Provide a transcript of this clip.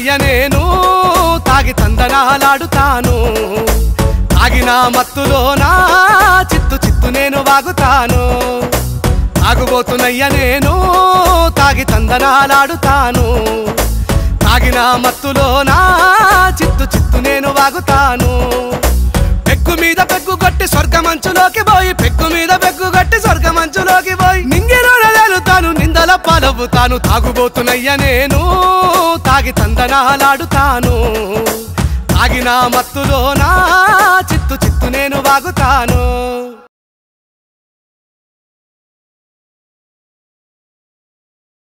తాగుబోతున్నయ్య నేను తాగి తందనాలాడుతాను తాగిన మత్తులోనా చిత్తు చిత్తు నేను వాగుతాను తాగుబోతున్నయ్య నేను తాగి తందనాలాడుతాను తాగిన మత్తులోనా చిత్తు చిత్తు నేను వాగుతాను పెగ్గు మీద పెగ్గు కొట్టి స్వర్గమంచులోకి పోయి పెగ్గు మీద పెగ్గు కొట్టి స్వర్గమంచులోకి పోయి నింగిలో వెలుతాను నిందల పాలవుతాను తాగుబోతున్నయ్య నేను తాగి తందనాలాడుతాను తాగిన మత్తులోనా చిత్తు చిత్తు నేను వాగుతాను